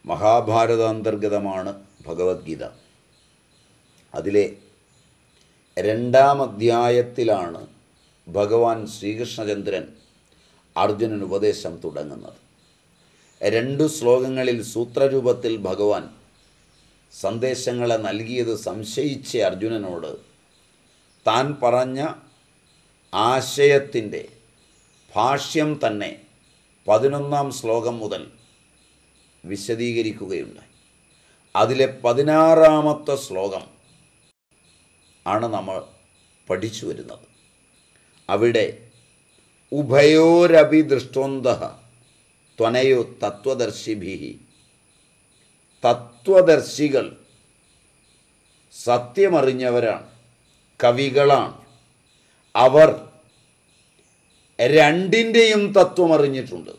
മഹാഭാരതാന്തർഗതമാണ് ഭഗവത്ഗീത അതിലെ രണ്ടാം അധ്യായത്തിലാണ് ഭഗവാൻ ശ്രീകൃഷ്ണചന്ദ്രൻ അർജുനൻ ഉപദേശം തുടങ്ങുന്നത് രണ്ട് ശ്ലോകങ്ങളിൽ സൂത്രരൂപത്തിൽ ഭഗവാൻ സന്ദേശങ്ങളെ നൽകിയത് സംശയിച്ച അർജുനനോട് താൻ പറഞ്ഞ ആശയത്തിൻ്റെ ഭാഷ്യം തന്നെ പതിനൊന്നാം ശ്ലോകം മുതൽ വിശദീകരിക്കുകയുണ്ടായി അതിലെ പതിനാറാമത്തെ ശ്ലോകം ആണ് നമ്മൾ പഠിച്ചു വരുന്നത് അവിടെ ഉഭയോരപി ദൃഷ്ടോന്ത ത്വനയോ തത്വദർശിഭി തത്വദർശികൾ സത്യമറിഞ്ഞവരാണ് കവികളാണ് അവർ രണ്ടിൻ്റെയും തത്വം അറിഞ്ഞിട്ടുണ്ട്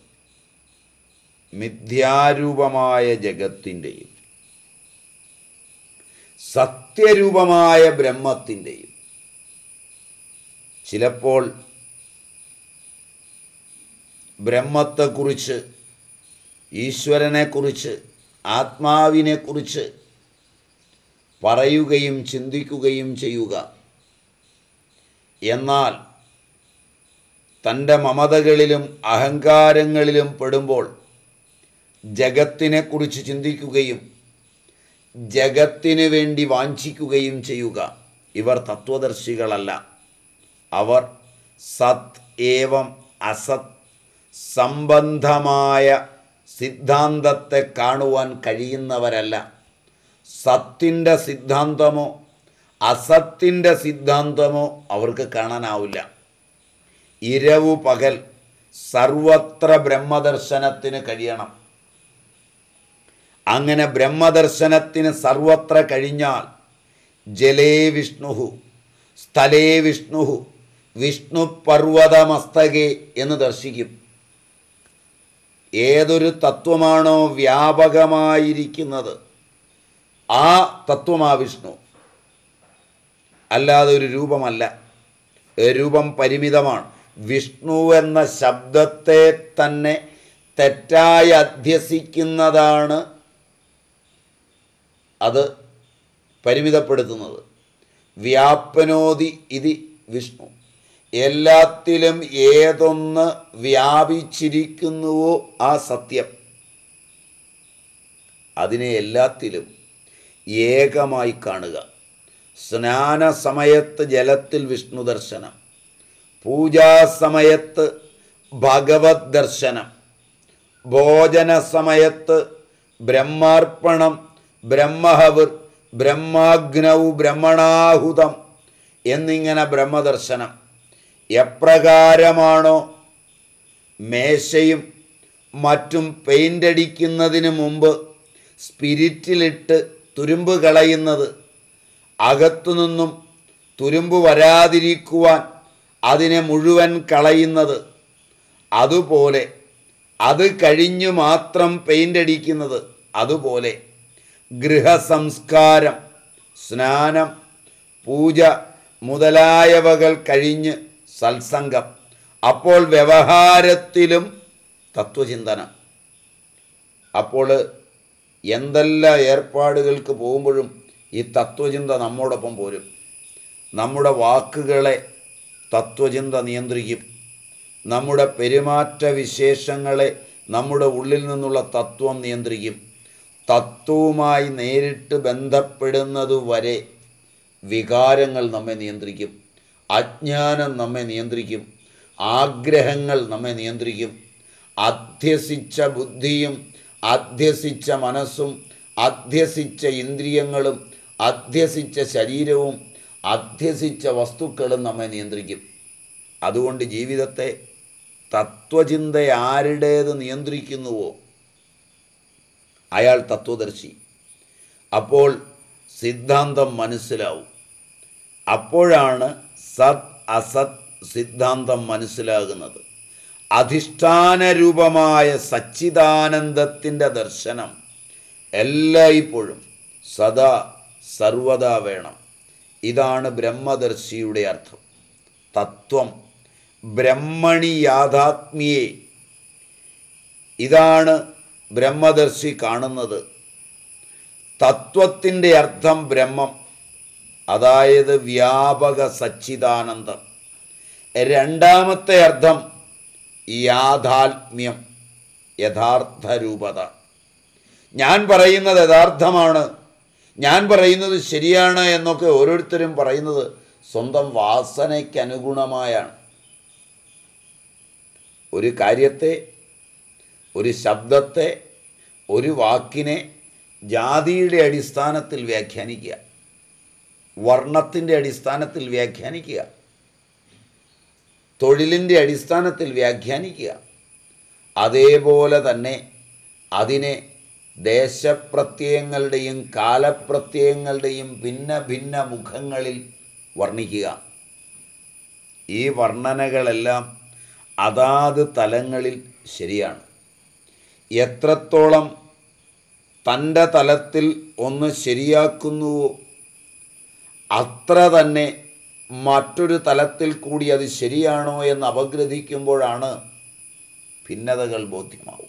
മിഥ്യാരൂപമായ ജഗത്തിൻ്റെയും സത്യരൂപമായ ബ്രഹ്മത്തിൻ്റെയും ചിലപ്പോൾ ബ്രഹ്മത്തെക്കുറിച്ച് ഈശ്വരനെക്കുറിച്ച് ആത്മാവിനെക്കുറിച്ച് പറയുകയും ചിന്തിക്കുകയും ചെയ്യുക എന്നാൽ തൻ്റെ മമതകളിലും അഹങ്കാരങ്ങളിലും പെടുമ്പോൾ ജഗത്തിനെക്കുറിച്ച് ചിന്തിക്കുകയും ജഗത്തിന് വേണ്ടി വാഞ്ചിക്കുകയും ചെയ്യുക ഇവർ തത്വദർശികളല്ല അവർ സത് ഏവം അസത് സംബന്ധമായ സിദ്ധാന്തത്തെ കാണുവാൻ കഴിയുന്നവരല്ല സത്തിൻ്റെ സിദ്ധാന്തമോ അസത്തിൻ്റെ സിദ്ധാന്തമോ അവർക്ക് കാണാനാവില്ല ഇരവു പകൽ സർവത്ര ബ്രഹ്മദർശനത്തിന് കഴിയണം അങ്ങനെ ബ്രഹ്മദർശനത്തിന് സർവത്ര കഴിഞ്ഞാൽ ജലേ വിഷ്ണു സ്ഥലേ വിഷ്ണു വിഷ്ണു പർവ്വതമസ്തകെ എന്ന് ദർശിക്കും ഏതൊരു തത്വമാണോ വ്യാപകമായിരിക്കുന്നത് ആ തത്വമാ വിഷ്ണു അല്ലാതെ ഒരു രൂപമല്ല രൂപം പരിമിതമാണ് വിഷ്ണു എന്ന ശബ്ദത്തെ തന്നെ തെറ്റായി അധ്യസിക്കുന്നതാണ് അത് പരിമിതപ്പെടുത്തുന്നത് വ്യാപനോതി ഇതി വിഷ്ണു എല്ലാത്തിലും ഏതൊന്ന് വ്യാപിച്ചിരിക്കുന്നുവോ ആ സത്യം അതിനെ എല്ലാത്തിലും ഏകമായി കാണുക സ്നാന സമയത്ത് ജലത്തിൽ വിഷ്ണു ദർശനം പൂജാസമയത്ത് ഭഗവത് ദർശനം ഭോജന സമയത്ത് ബ്രഹ്മാർപ്പണം ബ്രഹ്മഹവിർ ബ്രഹ്മാഗ്നൗ ബ്രഹ്മണാഹുതം എന്നിങ്ങനെ ബ്രഹ്മദർശനം എപ്രകാരമാണോ മേശയും മറ്റും പെയിൻ്റ് അടിക്കുന്നതിന് മുമ്പ് സ്പിരിറ്റിലിട്ട് തുരുമ്പ് കളയുന്നത് അകത്തുനിന്നും തുരുമ്പ് വരാതിരിക്കുവാൻ അതിനെ മുഴുവൻ കളയുന്നത് അതുപോലെ അത് കഴിഞ്ഞു മാത്രം പെയിൻ്റ് അടിക്കുന്നത് അതുപോലെ ഗൃഹസംസ്കാരം സ്നാനം പൂജ മുതലായവകൾ കഴിഞ്ഞ് സത്സംഗം അപ്പോൾ വ്യവഹാരത്തിലും തത്വചിന്തനം അപ്പോൾ എന്തെല്ലാം ഏർപ്പാടുകൾക്ക് പോകുമ്പോഴും ഈ തത്വചിന്ത നമ്മോടൊപ്പം പോരും നമ്മുടെ വാക്കുകളെ തത്വചിന്ത നിയന്ത്രിക്കും നമ്മുടെ പെരുമാറ്റ വിശേഷങ്ങളെ നമ്മുടെ ഉള്ളിൽ നിന്നുള്ള തത്വം നിയന്ത്രിക്കും തത്വവുമായി നേരിട്ട് ബന്ധപ്പെടുന്നതുവരെ വികാരങ്ങൾ നമ്മെ നിയന്ത്രിക്കും അജ്ഞാനം നമ്മെ നിയന്ത്രിക്കും ആഗ്രഹങ്ങൾ നമ്മെ നിയന്ത്രിക്കും അധ്യസിച്ച ബുദ്ധിയും അധ്യസിച്ച മനസ്സും അധ്യസിച്ച ഇന്ദ്രിയങ്ങളും അധ്യസിച്ച ശരീരവും അധ്യസിച്ച വസ്തുക്കളും നമ്മെ നിയന്ത്രിക്കും അതുകൊണ്ട് ജീവിതത്തെ തത്വചിന്ത ആരുടേത് നിയന്ത്രിക്കുന്നുവോ അയാൾ തത്വദർശി അപ്പോൾ സിദ്ധാന്തം മനസ്സിലാവും അപ്പോഴാണ് സത് അസത് സിദ്ധാന്തം മനസ്സിലാകുന്നത് അധിഷ്ഠാനരൂപമായ സച്ചിദാനന്ദത്തിൻ്റെ ദർശനം എല്ലായ്പ്പോഴും സദാ സർവദാ വേണം ഇതാണ് ബ്രഹ്മദർശിയുടെ അർത്ഥം തത്വം ബ്രഹ്മണി യാഥാത്മ്യേ ഇതാണ് ബ്രഹ്മദർശി കാണുന്നത് തത്വത്തിൻ്റെ അർത്ഥം ബ്രഹ്മം അതായത് വ്യാപക സച്ചിദാനന്ദം രണ്ടാമത്തെ അർത്ഥം യാഥാത്മ്യം യഥാർത്ഥ രൂപത ഞാൻ പറയുന്നത് യഥാർത്ഥമാണ് ഞാൻ പറയുന്നത് ശരിയാണ് എന്നൊക്കെ ഓരോരുത്തരും പറയുന്നത് സ്വന്തം വാസനയ്ക്ക് അനുഗുണമായാണ് ഒരു കാര്യത്തെ ഒരു ശബ്ദത്തെ ഒരു വാക്കിനെ ജാതിയുടെ അടിസ്ഥാനത്തിൽ വ്യാഖ്യാനിക്കുക വർണ്ണത്തിൻ്റെ അടിസ്ഥാനത്തിൽ വ്യാഖ്യാനിക്കുക തൊഴിലിൻ്റെ അടിസ്ഥാനത്തിൽ വ്യാഖ്യാനിക്കുക അതേപോലെ തന്നെ അതിനെ ദേശപ്രത്യയങ്ങളുടെയും കാലപ്രത്യയങ്ങളുടെയും ഭിന്ന ഭിന്ന മുഖങ്ങളിൽ വർണ്ണിക്കുക ഈ വർണ്ണനകളെല്ലാം അതാത് തലങ്ങളിൽ ശരിയാണ് എത്രത്തോളം തൻ്റെ തലത്തിൽ ഒന്ന് ശരിയാക്കുന്നുവോ അത്ര തന്നെ മറ്റൊരു തലത്തിൽ കൂടി അത് ശരിയാണോ എന്ന് അപഗ്രഥിക്കുമ്പോഴാണ് ഭിന്നതകൾ ബോധ്യമാവുക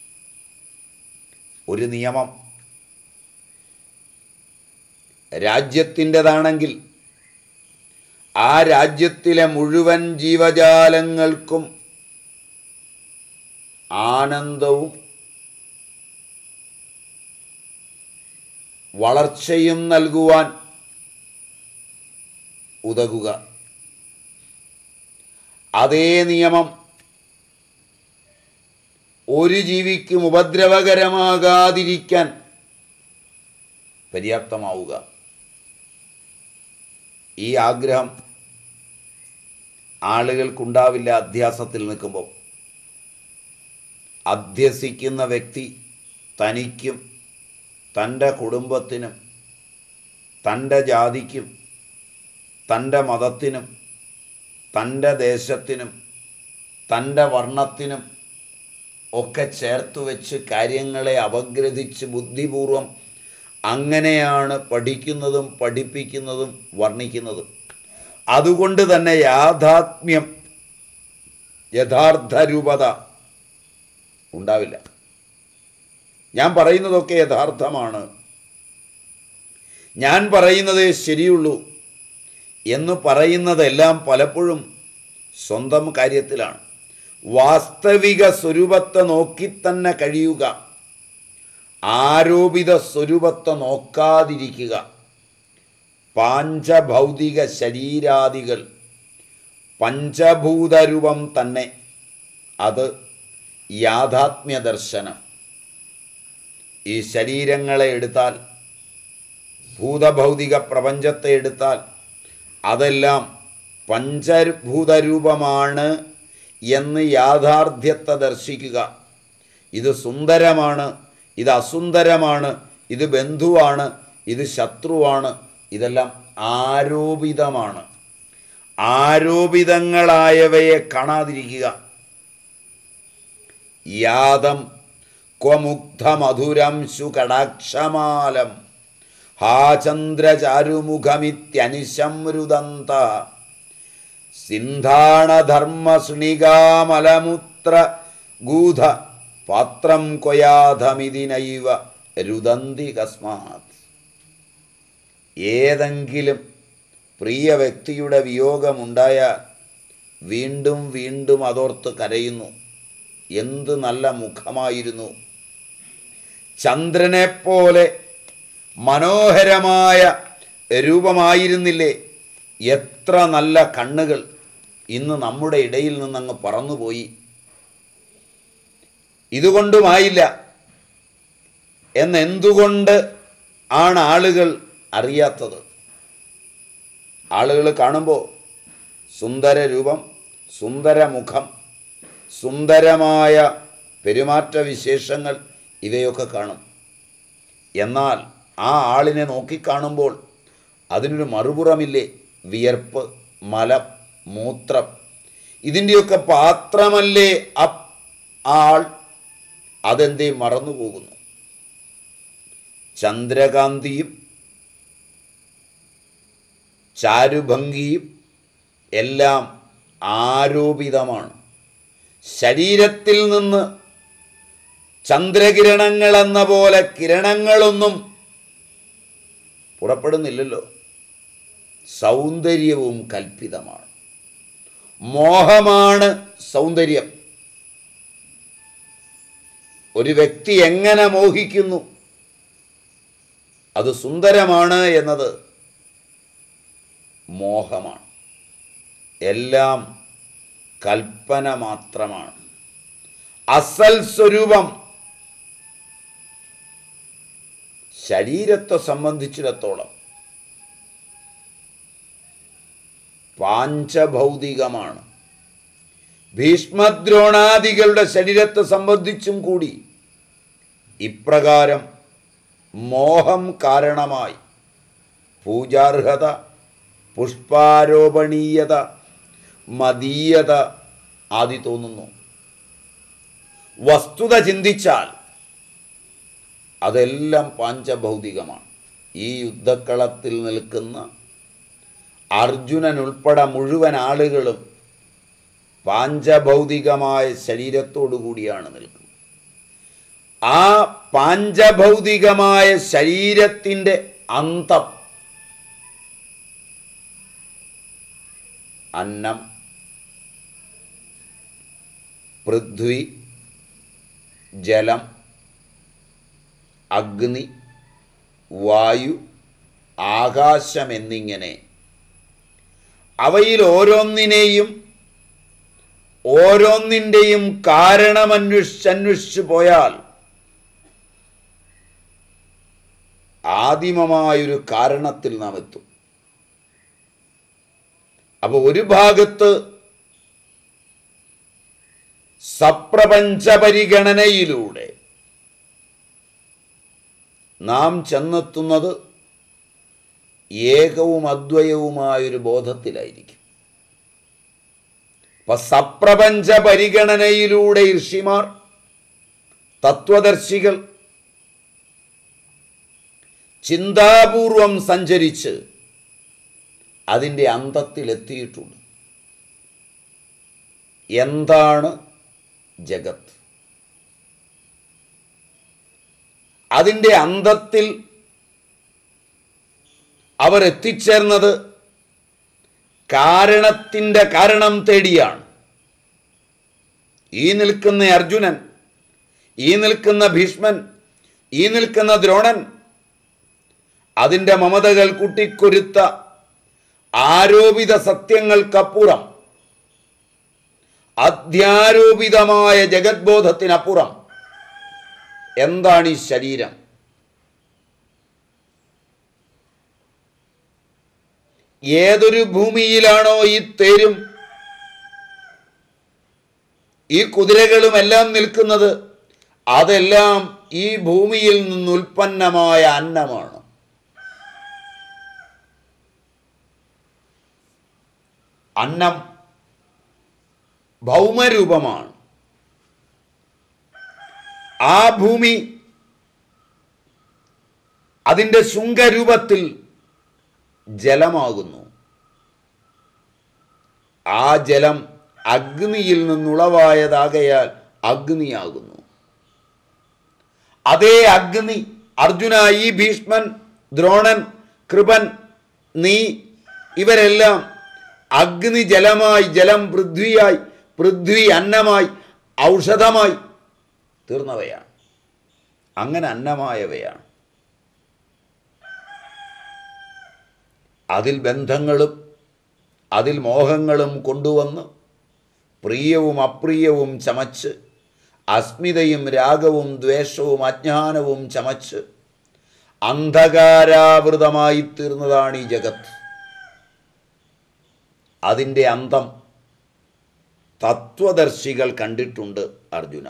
ഒരു നിയമം രാജ്യത്തിൻ്റെതാണെങ്കിൽ ആ രാജ്യത്തിലെ മുഴുവൻ ജീവജാലങ്ങൾക്കും ആനന്ദവും വളർച്ചയും നൽകുവാൻ ഉതകുക അതേ നിയമം ഒരു ജീവിക്കും ഉപദ്രവകരമാകാതിരിക്കാൻ പര്യാപ്തമാവുക ഈ ആഗ്രഹം ആളുകൾക്കുണ്ടാവില്ല അധ്യാസത്തിൽ നിൽക്കുമ്പോൾ അധ്യസിക്കുന്ന വ്യക്തി തനിക്കും തൻ്റെ കുടുംബത്തിനും തൻ്റെ ജാതിക്കും തൻ്റെ മതത്തിനും തൻ്റെ ദേശത്തിനും തൻ്റെ വർണ്ണത്തിനും ഒക്കെ ചേർത്ത് വെച്ച് കാര്യങ്ങളെ അപഗ്രഥിച്ച് ബുദ്ധിപൂർവം അങ്ങനെയാണ് പഠിക്കുന്നതും പഠിപ്പിക്കുന്നതും വർണ്ണിക്കുന്നതും അതുകൊണ്ട് തന്നെ യാഥാത്മ്യം യഥാർത്ഥ രൂപത ഉണ്ടാവില്ല ഞാൻ പറയുന്നതൊക്കെ യഥാർത്ഥമാണ് ഞാൻ പറയുന്നതേ ശരിയുള്ളൂ എന്ന് പറയുന്നതെല്ലാം പലപ്പോഴും സ്വന്തം കാര്യത്തിലാണ് വാസ്തവിക സ്വരൂപത്തെ നോക്കി തന്നെ കഴിയുക ആരോപിത സ്വരൂപത്തെ നോക്കാതിരിക്കുക പാഞ്ചഭൗതിക ശരീരാദികൾ പഞ്ചഭൂതരൂപം തന്നെ അത് യാഥാത്മ്യ ദർശനം ഈ ശരീരങ്ങളെ എടുത്താൽ ഭൂതഭൗതിക പ്രപഞ്ചത്തെ എടുത്താൽ അതെല്ലാം പഞ്ചഭൂതരൂപമാണ് എന്ന് യാഥാർത്ഥ്യത്തെ ദർശിക്കുക ഇത് സുന്ദരമാണ് ഇത് അസുന്ദരമാണ് ഇത് ബന്ധുവാണ് ഇത് ശത്രുവാണ് ഇതെല്ലാം ആരോപിതമാണ് ആരോപിതങ്ങളായവയെ കാണാതിരിക്കുക യാതം ക്വമുഗ്ധമധുരം കടാക്ഷമാലം ഹാ ചന്ദ്രചാരുമുഖമിത്യനിശംരുദന്ത സിന്ധാണധർമ്മസ്ണികാമലമുത്ര ഗൂധ പാത്രം കൊയാധമിതിനൈവ രുദന്തി കസ്മാത് ഏതെങ്കിലും പ്രിയ വ്യക്തിയുടെ വിയോഗമുണ്ടായാൽ വീണ്ടും വീണ്ടും അതോർത്ത് കരയുന്നു എന്ത് നല്ല മുഖമായിരുന്നു ചന്ദ്രനെപ്പോലെ മനോഹരമായ രൂപമായിരുന്നില്ലേ എത്ര നല്ല കണ്ണുകൾ ഇന്ന് നമ്മുടെ ഇടയിൽ നിന്നങ്ങ് പറന്നുപോയി ഇതുകൊണ്ടുമായില്ല എന്നെന്തുകൊണ്ട് ആണ് ആളുകൾ അറിയാത്തത് ആളുകൾ കാണുമ്പോൾ സുന്ദര രൂപം സുന്ദര മുഖം സുന്ദരമായ പെരുമാറ്റ വിശേഷങ്ങൾ ഇവയൊക്കെ കാണും എന്നാൽ ആ ആളിനെ നോക്കിക്കാണുമ്പോൾ അതിനൊരു മറുപുറമില്ലേ വിയർപ്പ് മലം മൂത്രം ഇതിൻ്റെയൊക്കെ പാത്രമല്ലേ ആ ആൾ അതെന്തേ മറന്നുപോകുന്നു ചന്ദ്രകാന്തിയും ചാരുഭംഗിയും എല്ലാം ആരോപിതമാണ് ശരീരത്തിൽ നിന്ന് ചന്ദ്രകിരണങ്ങളെന്ന പോലെ കിരണങ്ങളൊന്നും പുറപ്പെടുന്നില്ലല്ലോ സൗന്ദര്യവും കൽപ്പിതമാണ് മോഹമാണ് സൗന്ദര്യം ഒരു വ്യക്തി എങ്ങനെ മോഹിക്കുന്നു അത് സുന്ദരമാണ് എന്നത് മോഹമാണ് എല്ലാം കൽപ്പന മാത്രമാണ് അസൽ സ്വരൂപം ശരീരത്തെ സംബന്ധിച്ചിടത്തോളം പാഞ്ചഭൗതികമാണ് ഭീഷ്മദ്രോണാദികളുടെ ശരീരത്തെ സംബന്ധിച്ചും കൂടി ഇപ്രകാരം മോഹം കാരണമായി പൂജാർഹത പുഷ്പാരോപണീയത മതീയത ആദി തോന്നുന്നു വസ്തുത ചിന്തിച്ചാൽ അതെല്ലാം പാഞ്ചഭൗതികമാണ് ഈ യുദ്ധക്കളത്തിൽ നിൽക്കുന്ന അർജുനൻ ഉൾപ്പെടെ മുഴുവൻ ആളുകളും പാഞ്ചഭൗതികമായ ശരീരത്തോടു കൂടിയാണ് നിൽക്കുന്നത് ആ പാഞ്ചഭൗതികമായ ശരീരത്തിൻ്റെ അന്തം അന്നം പൃഥ്വി ജലം അഗ്നി വായു ആകാശം എന്നിങ്ങനെ അവയിൽ ഓരോന്നിനെയും ഓരോന്നിൻ്റെയും കാരണമന്വേഷിച്ചന്വേഷിച്ചു പോയാൽ ആദിമമായൊരു കാരണത്തിൽ നാം എത്തും അപ്പോൾ ഒരു ഭാഗത്ത് സപ്രപഞ്ച പരിഗണനയിലൂടെ നാം ചെന്നെത്തുന്നത് ഏകവും അദ്വയവുമായൊരു ബോധത്തിലായിരിക്കും അപ്പൊ സപ്രപഞ്ച പരിഗണനയിലൂടെ ഋഷിമാർ തത്വദർശികൾ ചിന്താപൂർവം സഞ്ചരിച്ച് അതിൻ്റെ അന്തത്തിലെത്തിയിട്ടുണ്ട് എന്താണ് ജഗത്ത് അതിൻ്റെ അന്തത്തിൽ അവർ എത്തിച്ചേർന്നത് കാരണത്തിൻ്റെ കാരണം തേടിയാണ് ഈ നിൽക്കുന്ന അർജുനൻ ഈ നിൽക്കുന്ന ഭീഷ്മൻ ഈ നിൽക്കുന്ന ദ്രോണൻ അതിൻ്റെ മമതകൾ കുട്ടിക്കൊരുത്ത ആരോപിത സത്യങ്ങൾക്കപ്പുറം അധ്യാരോപിതമായ ജഗത്ബോധത്തിനപ്പുറം എന്താണ് ഈ ശരീരം ഏതൊരു ഭൂമിയിലാണോ ഈ തേരും ഈ കുതിരകളും എല്ലാം നിൽക്കുന്നത് അതെല്ലാം ഈ ഭൂമിയിൽ നിന്ന് ഉൽപ്പന്നമായ അന്നമാണ് അന്നം ഭൗമരൂപമാണ് ആ ഭൂമി അതിൻ്റെ ശുംഖരൂപത്തിൽ ജലമാകുന്നു ആ ജലം അഗ്നിയിൽ നിന്നുളവായതാകയാൽ അഗ്നിയാകുന്നു അതേ അഗ്നി അർജുന ഈ ഭീഷ്മൻ ദ്രോണൻ കൃപൻ നീ ഇവരെല്ലാം അഗ്നി ജലമായി ജലം പൃഥ്വിയായി പൃഥ്വി അന്നമായി ഔഷധമായി തീർന്നവയാണ് അങ്ങനെ അന്നമായവയാണ് അതിൽ ബന്ധങ്ങളും അതിൽ മോഹങ്ങളും കൊണ്ടുവന്ന് പ്രിയവും അപ്രിയവും ചമച്ച് അസ്മിതയും രാഗവും ദ്വേഷവും അജ്ഞാനവും ചമച്ച് അന്ധകാരാവൃതമായി തീർന്നതാണ് ഈ ജഗത്ത് അതിൻ്റെ അന്തം തത്വദർശികൾ കണ്ടിട്ടുണ്ട് അർജുന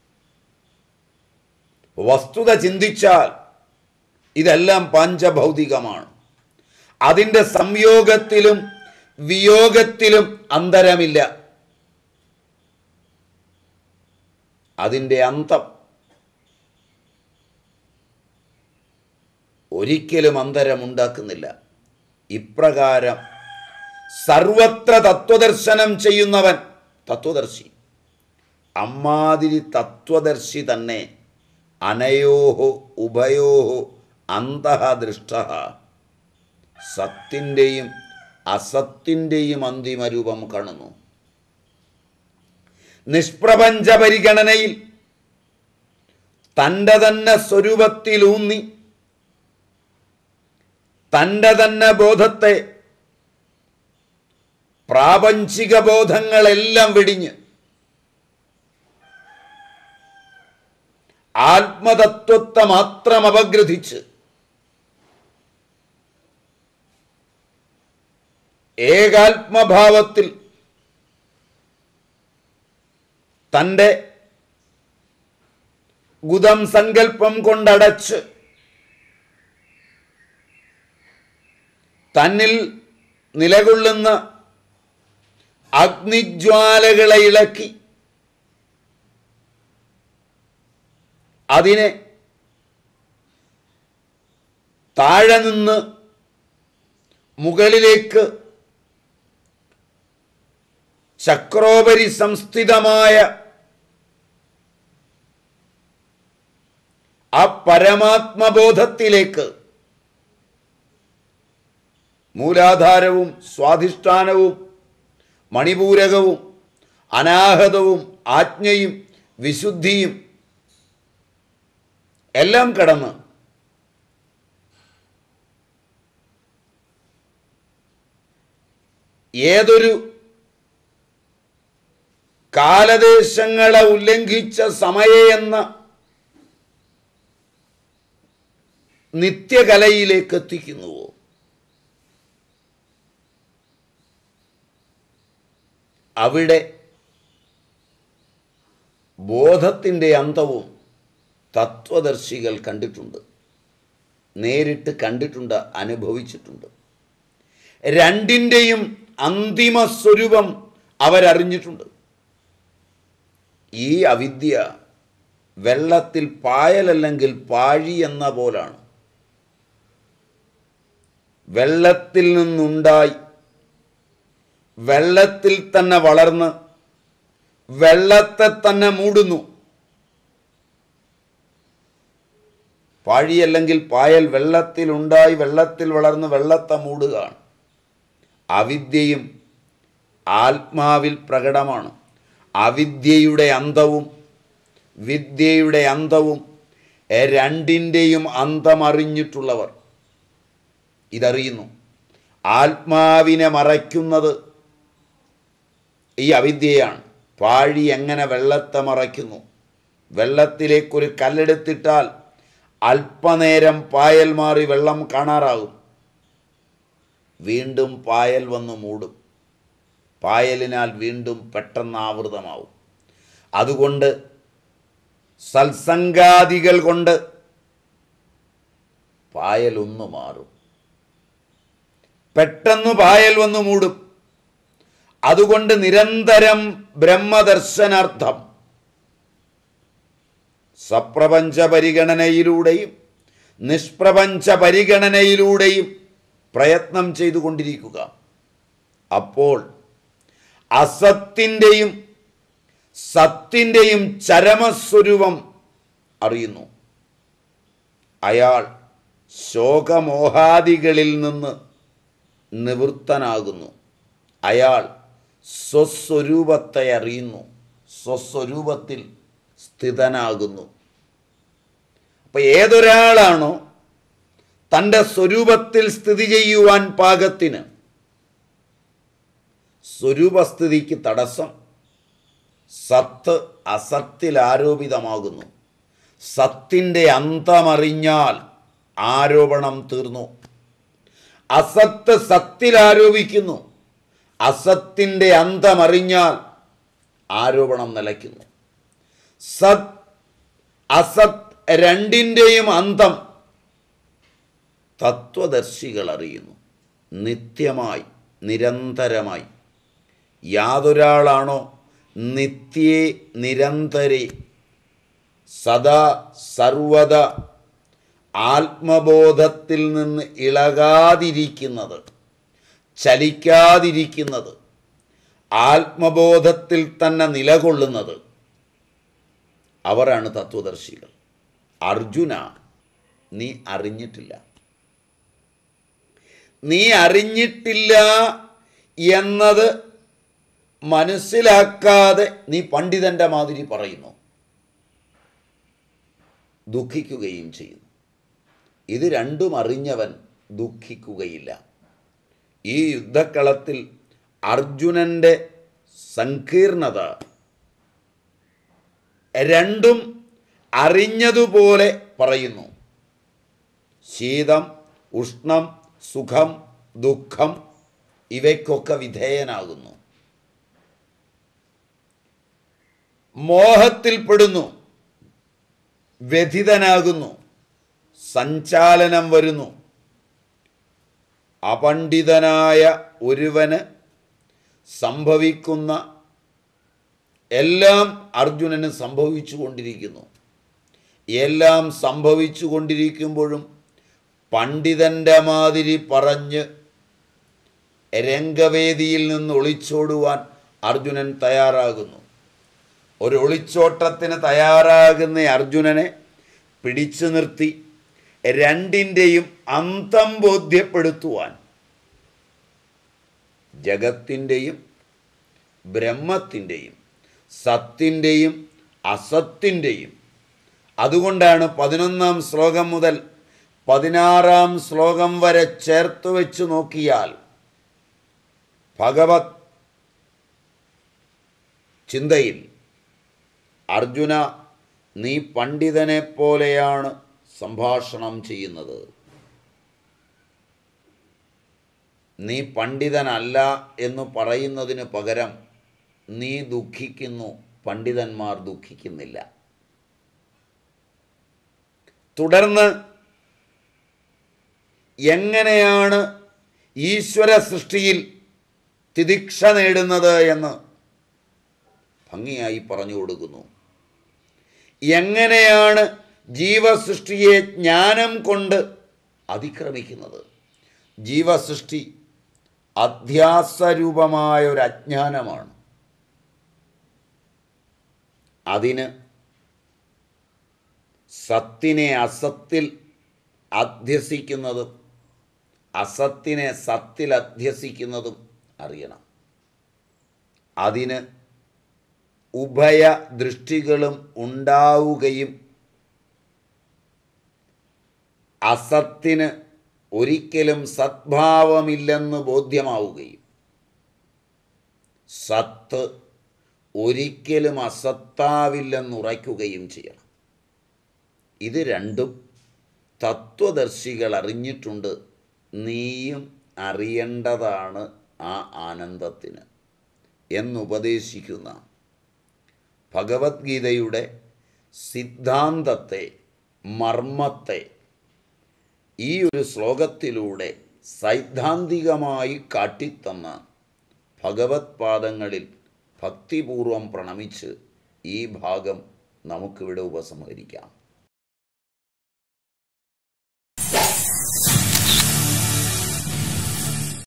വസ്തുത ചിന്തിച്ചാൽ ഇതെല്ലാം പാഞ്ചഭൗതികമാണ് അതിൻ്റെ സംയോഗത്തിലും വിയോഗത്തിലും അന്തരമില്ല അതിൻ്റെ അന്തം ഒരിക്കലും അന്തരമുണ്ടാക്കുന്നില്ല ഇപ്രകാരം സർവത്ര തത്വദർശനം ചെയ്യുന്നവൻ തത്വദർശി അമ്മാതിരി തത്വദർശി തന്നെ അനയോ ഉഭയോ അന്തഃ ദൃഷ്ട സത്തിൻ്റെയും അസത്തിൻ്റെയും അന്തിമരൂപം കാണുന്നു നിഷ്പ്രപഞ്ച പരിഗണനയിൽ തൻ്റെ തന്നെ സ്വരൂപത്തിലൂന്നി തൻ്റെ തന്നെ ബോധത്തെ പ്രാപഞ്ചിക ബോധങ്ങളെല്ലാം വെടിഞ്ഞ് ആത്മതത്വത്തെ മാത്രം അപഗ്രഥിച്ച് ഏകാത്മഭാവത്തിൽ തൻ്റെ ഗുദം സങ്കല്പം കൊണ്ടടച്ച് തന്നിൽ നിലകൊള്ളുന്ന അഗ്നിജ്വാലകളെ ഇളക്കി അതിനെ താഴെ നിന്ന് മുകളിലേക്ക് ചക്രോപരി സംസ്ഥിതമായ ആ പരമാത്മബോധത്തിലേക്ക് മൂലാധാരവും സ്വാധിഷ്ഠാനവും മണിപൂരകവും അനാഹതവും ആജ്ഞയും വിശുദ്ധിയും എല്ലാം കടന്ന് ഏതൊരു കാലദേശങ്ങളെ ഉല്ലംഘിച്ച സമയ എന്ന നിത്യകലയിലേക്ക് എത്തിക്കുന്നുവോ അവിടെ ബോധത്തിൻ്റെ അന്തവും തത്വദർശികൾ കണ്ടിട്ടുണ്ട് നേരിട്ട് കണ്ടിട്ടുണ്ട് അനുഭവിച്ചിട്ടുണ്ട് രണ്ടിൻ്റെയും അന്തിമ സ്വരൂപം അവരറിഞ്ഞിട്ടുണ്ട് ഈ അവിദ്യ വെള്ളത്തിൽ പായലല്ലെങ്കിൽ പാഴി എന്ന പോലാണ് വെള്ളത്തിൽ നിന്നുണ്ടായി വെള്ളത്തിൽ തന്നെ വളർന്ന് വെള്ളത്തെ തന്നെ മൂടുന്നു പാഴിയല്ലെങ്കിൽ പായൽ വെള്ളത്തിലുണ്ടായി വെള്ളത്തിൽ വളർന്ന് വെള്ളത്തെ മൂടുകയാണ് അവിദ്യയും ആത്മാവിൽ പ്രകടമാണ് അവിദ്യയുടെ അന്തവും വിദ്യയുടെ അന്തവും രണ്ടിൻ്റെയും അന്തമറിഞ്ഞിട്ടുള്ളവർ ഇതറിയുന്നു ആത്മാവിനെ മറയ്ക്കുന്നത് ഈ അവിദ്യയാണ് പാഴി എങ്ങനെ വെള്ളത്തെ മറയ്ക്കുന്നു വെള്ളത്തിലേക്കൊരു കല്ലെടുത്തിട്ടാൽ അല്പനേരം പായൽ മാറി വെള്ളം കാണാറാകും വീണ്ടും പായൽ വന്ന് മൂടും പായലിനാൽ വീണ്ടും പെട്ടെന്ന് ആവൃതമാവും അതുകൊണ്ട് സത്സംഗാദികൾ കൊണ്ട് പായൽ ഒന്ന് മാറും പെട്ടെന്ന് പായൽ വന്ന് മൂടും അതുകൊണ്ട് നിരന്തരം ബ്രഹ്മദർശനാർത്ഥം സപ്രപഞ്ച പരിഗണനയിലൂടെയും നിഷ്പ്രപഞ്ച പരിഗണനയിലൂടെയും പ്രയത്നം ചെയ്തുകൊണ്ടിരിക്കുക അപ്പോൾ അസത്തിൻ്റെയും സത്തിൻ്റെയും ചരമസ്വരൂപം അറിയുന്നു അയാൾ ശോകമോഹാദികളിൽ നിന്ന് നിവൃത്തനാകുന്നു അയാൾ സ്വസ്വരൂപത്തെ അറിയുന്നു സ്വസ്വരൂപത്തിൽ സ്ഥിതനാകുന്നു അപ്പം ഏതൊരാളാണോ തൻ്റെ സ്വരൂപത്തിൽ സ്ഥിതി ചെയ്യുവാൻ പാകത്തിന് സ്വരൂപസ്ഥിതിക്ക് തടസ്സം സത്ത് അസത്തിൽ ആരോപിതമാകുന്നു സത്തിൻ്റെ അന്തമറിഞ്ഞാൽ ആരോപണം തീർന്നു അസത്ത് സത്തിൽ ആരോപിക്കുന്നു അസത്തിൻ്റെ അന്തമറിഞ്ഞാൽ ആരോപണം നിലയ്ക്കുന്നു സത് അസത് രണ്ടിൻ്റെയും അന്തം തത്വദർശികൾ അറിയുന്നു നിത്യമായി നിരന്തരമായി യാതൊരാളാണോ നിത്യേ നിരന്തരേ സദാ സർവത ആത്മബോധത്തിൽ നിന്ന് ഇളകാതിരിക്കുന്നത് ചലിക്കാതിരിക്കുന്നത് ആത്മബോധത്തിൽ തന്നെ നിലകൊള്ളുന്നത് അവരാണ് തത്വദർശികൾ അർജുന നീ അറിഞ്ഞിട്ടില്ല നീ അറിഞ്ഞിട്ടില്ല എന്നത് മനസ്സിലാക്കാതെ നീ പണ്ഡിതൻ്റെ മാതിരി പറയുന്നു ദുഃഖിക്കുകയും ചെയ്യുന്നു ഇത് രണ്ടും അറിഞ്ഞവൻ ദുഃഖിക്കുകയില്ല ഈ യുദ്ധക്കളത്തിൽ അർജുനൻ്റെ സങ്കീർണത രണ്ടും അറിഞ്ഞതുപോലെ പറയുന്നു ശീതം ഉഷ്ണം സുഖം ദുഃഖം ഇവയ്ക്കൊക്കെ വിധേയനാകുന്നു മോഹത്തിൽപ്പെടുന്നു വ്യഥിതനാകുന്നു സഞ്ചാലനം വരുന്നു അപണ്ഡിതനായ ഒരുവന് സംഭവിക്കുന്ന എല്ലാം അർജുനന് സംഭവിച്ചു കൊണ്ടിരിക്കുന്നു എല്ലാം സംഭവിച്ചു കൊണ്ടിരിക്കുമ്പോഴും പണ്ഡിതൻ്റെ മാതിരി പറഞ്ഞ് രംഗവേദിയിൽ നിന്ന് ഒളിച്ചോടുവാൻ അർജുനൻ തയ്യാറാകുന്നു ഒരു ഒളിച്ചോട്ടത്തിന് തയ്യാറാകുന്ന അർജുനനെ പിടിച്ചു നിർത്തി രണ്ടിൻ്റെയും അന്തം ബോധ്യപ്പെടുത്തുവാൻ ജഗത്തിൻ്റെയും ബ്രഹ്മത്തിൻ്റെയും സത്തിൻ്റെയും അസത്തിൻ്റെയും അതുകൊണ്ടാണ് പതിനൊന്നാം ശ്ലോകം മുതൽ പതിനാറാം ശ്ലോകം വരെ ചേർത്ത് വെച്ച് നോക്കിയാൽ ഭഗവത് ചിന്തയിൽ അർജുന നീ പണ്ഡിതനെ പോലെയാണ് സംഭാഷണം ചെയ്യുന്നത് നീ പണ്ഡിതനല്ല എന്ന് പറയുന്നതിന് പകരം നീ ദുഃഖിക്കുന്നു പണ്ഡിതന്മാർ ദുഃഖിക്കുന്നില്ല തുടർന്ന് എങ്ങനെയാണ് ഈശ്വര സൃഷ്ടിയിൽ തിദിക്ഷ നേടുന്നത് എന്ന് ഭംഗിയായി പറഞ്ഞു കൊടുക്കുന്നു എങ്ങനെയാണ് ജീവസൃഷ്ടിയെ ജ്ഞാനം കൊണ്ട് അതിക്രമിക്കുന്നത് ജീവസൃഷ്ടി അധ്യാസരൂപമായ ഒരു അജ്ഞാനമാണ് അതിന് സത്തിനെ അസത്തിൽ അധ്യസിക്കുന്നതും അസത്തിനെ സത്തിൽ അധ്യസിക്കുന്നതും അറിയണം അതിന് ഉഭയ ദൃഷ്ടികളും ഉണ്ടാവുകയും അസത്തിന് ഒരിക്കലും സദ്ഭാവമില്ലെന്ന് ബോധ്യമാവുകയും സത്ത് ഒരിക്കലും അസത്താവില്ലെന്നുറയ്ക്കുകയും ചെയ്യണം ഇത് രണ്ടും തത്വദർശികൾ അറിഞ്ഞിട്ടുണ്ട് നീയും അറിയേണ്ടതാണ് ആ ആനന്ദത്തിന് എന്നുപദേശിക്കുന്ന ഭഗവത്ഗീതയുടെ സിദ്ധാന്തത്തെ മർമ്മത്തെ ഈ ഒരു ശ്ലോകത്തിലൂടെ സൈദ്ധാന്തികമായി കാട്ടിത്തന്ന ഭഗവത് പാദങ്ങളിൽ ഭക്തിപൂർവം പ്രണമിച്ച് ഈ ഭാഗം നമുക്കിവിടെ ഉപസംഹരിക്കാം